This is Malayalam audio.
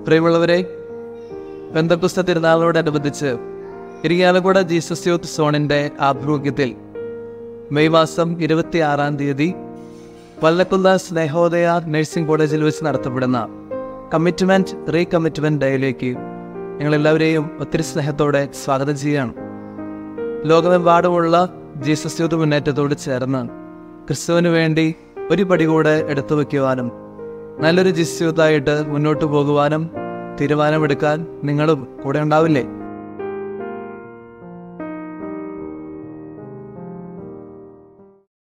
പ്രിയമുള്ളവരെ ബന്ധപുസ്ത തിരുനാളിനോടനുബന്ധിച്ച് ഇരിങ്ങാലക്കുട ജീസസ് യൂത്ത് സോണിൻ്റെ ആഭിമുഖ്യത്തിൽ മെയ് മാസം ഇരുപത്തി ആറാം തീയതി വല്ലക്കുള്ള സ്നേഹോദയ നഴ്സിംഗ് കോളേജിൽ വെച്ച് നടത്തപ്പെടുന്ന കമ്മിറ്റ്മെൻറ്റ് റീ കമ്മിറ്റ്മെൻറ്റ് ഡേയിലേക്ക് ഞങ്ങളെല്ലാവരെയും ഒത്തിരി സ്നേഹത്തോടെ സ്വാഗതം ചെയ്യുകയാണ് ലോകമെമ്പാടുമുള്ള ജീസസ് യൂത്ത് മുന്നേറ്റത്തോട് ചേർന്ന് ക്രിസ്തുവിന് വേണ്ടി ഒരു പടി കൂടെ എടുത്തു വയ്ക്കുവാനും നല്ലൊരു ജീസസ് യൂത്തായിട്ട് മുന്നോട്ട് പോകുവാനും തീരുമാനമെടുക്കാൻ നിങ്ങളും കൂടെ ഉണ്ടാവില്ലേ